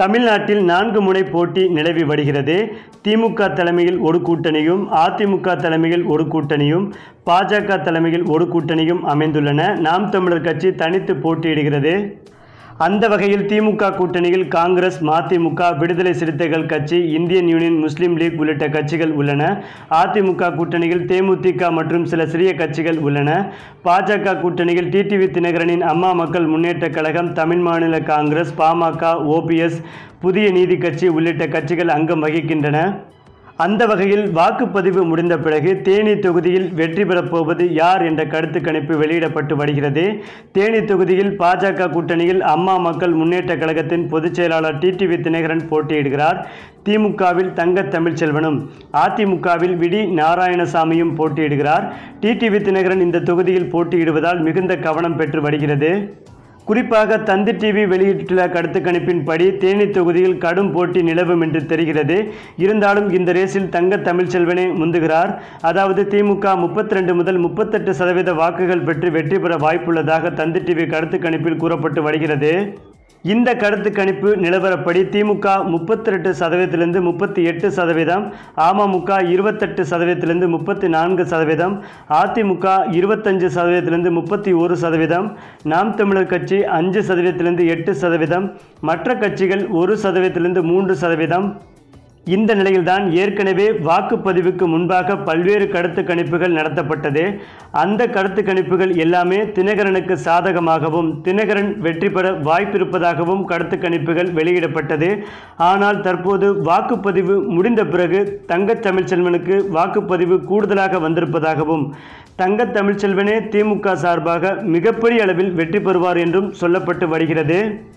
தமிழ்நாட்டில் நான்கு முனை போட்டி நிலவி வருகிறது திமுக தலைமையில் ஒரு கூட்டணியும் அதிமுக தலைமையில் ஒரு கூட்டணியும் பாஜக தலைமையில் ஒரு கூட்டணியும் அமைந்துள்ளன நாம் தமிழர் கட்சி தனித்து போட்டியிடுகிறது அந்த வகையில் திமுக கூட்டணியில் காங்கிரஸ் மதிமுக விடுதலை சிறுத்தைகள் கட்சி இந்தியன் யூனியன் முஸ்லீம் லீக் உள்ளிட்ட கட்சிகள் உள்ளன அதிமுக கூட்டணியில் தேமுதிக மற்றும் சில சிறிய கட்சிகள் உள்ளன பாஜக கூட்டணியில் டிடிவி தினகரனின் அம்மா மக்கள் முன்னேற்றக் கழகம் தமிழ் மாநில காங்கிரஸ் பாமக ஓபிஎஸ் புதிய நீதி கட்சி உள்ளிட்ட கட்சிகள் அங்கம் வகிக்கின்றன அந்த வகையில் வாக்குப்பதிவு முடிந்த பிறகு தேனி தொகுதியில் வெற்றி பெறப் போவது யார் என்ற கருத்து கணிப்பு வெளியிடப்பட்டு வருகிறது தேனி தொகுதியில் பாஜக கூட்டணியில் அம்மா மக்கள் முன்னேற்றக் கழகத்தின் பொதுச் செயலாளர் டிடிவி தினகரன் போட்டியிடுகிறார் திமுகவில் தங்க தமிழ்ச்செல்வனும் அதிமுகவில் விடி நாராயணசாமியும் போட்டியிடுகிறார் டிடிவி தினகரன் இந்த தொகுதியில் போட்டியிடுவதால் மிகுந்த கவனம் பெற்று வருகிறது குறிப்பாக தந்தி டிவி வெளியிட்டுள்ள கருத்து கணிப்பின்படி தேனி தொகுதியில் கடும் போட்டி நிலவும் என்று தெரிகிறது இருந்தாலும் இந்த ரேஸில் தங்க தமிழ்ச்செல்வனே முந்துகிறார் அதாவது திமுக முப்பத்தி ரெண்டு முதல் முப்பத்தெட்டு சதவீத வாக்குகள் பெற்று வெற்றி பெற வாய்ப்புள்ளதாக தந்தி டிவி கருத்து கணிப்பில் கூறப்பட்டு வருகிறது இந்த கருத்து கணிப்பு நிலவரப்படி திமுக முப்பத்தி ரெண்டு சதவீதத்திலிருந்து முப்பத்தி எட்டு சதவீதம் அமமுக இருபத்தெட்டு சதவீதத்திலிருந்து முப்பத்தி நான்கு சதவீதம் அதிமுக இருபத்தஞ்சு சதவீதத்திலிருந்து முப்பத்தி ஒரு சதவீதம் நாம் தமிழர் கட்சி அஞ்சு சதவீதத்திலிருந்து எட்டு சதவீதம் மற்ற கட்சிகள் ஒரு சதவீதத்திலிருந்து மூன்று சதவீதம் இந்த நிலையில்தான் ஏற்கனவே வாக்குப்பதிவுக்கு முன்பாக பல்வேறு கருத்து கணிப்புகள் நடத்தப்பட்டது அந்த கருத்து கணிப்புகள் எல்லாமே தினகரனுக்கு சாதகமாகவும் தினகரன் வெற்றி பெற வாய்ப்பிருப்பதாகவும் கருத்து கணிப்புகள் வெளியிடப்பட்டது ஆனால் தற்போது வாக்குப்பதிவு முடிந்த பிறகு தங்கத் தமிழ்ச்செல்வனுக்கு வாக்குப்பதிவு கூடுதலாக வந்திருப்பதாகவும் தங்கத் தமிழ்ச்செல்வனே திமுக சார்பாக மிகப்பெரிய அளவில் வெற்றி பெறுவார் என்றும் சொல்லப்பட்டு வருகிறது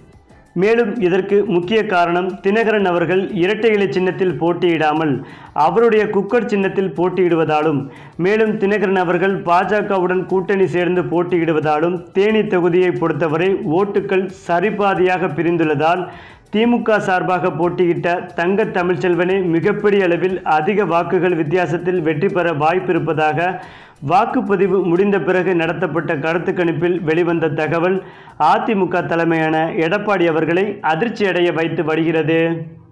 மேலும் இதற்கு முக்கிய காரணம் தினகரன் அவர்கள் இரட்டை இலை சின்னத்தில் போட்டியிடாமல் அவருடைய குக்கர் சின்னத்தில் போட்டியிடுவதாலும் மேலும் தினகரன் அவர்கள் பாஜகவுடன் கூட்டணி சேர்ந்து போட்டியிடுவதாலும் தேனி தொகுதியை பொறுத்தவரை ஓட்டுக்கள் சரிபாதியாக பிரிந்துள்ளதால் திமுக சார்பாக போட்டியிட்ட தங்க தமிழ்ச்செல்வனே மிகப்பெரிய அளவில் அதிக வாக்குகள் வித்தியாசத்தில் வெற்றி பெற வாய்ப்பிருப்பதாக வாக்குப்பதிவு முடிந்த பிறகு நடத்தப்பட்ட கருத்து கணிப்பில் வெளிவந்த தகவல் அதிமுக தலைமையான எடப்பாடி அவர்களை அதிர்ச்சியடைய வைத்து வருகிறது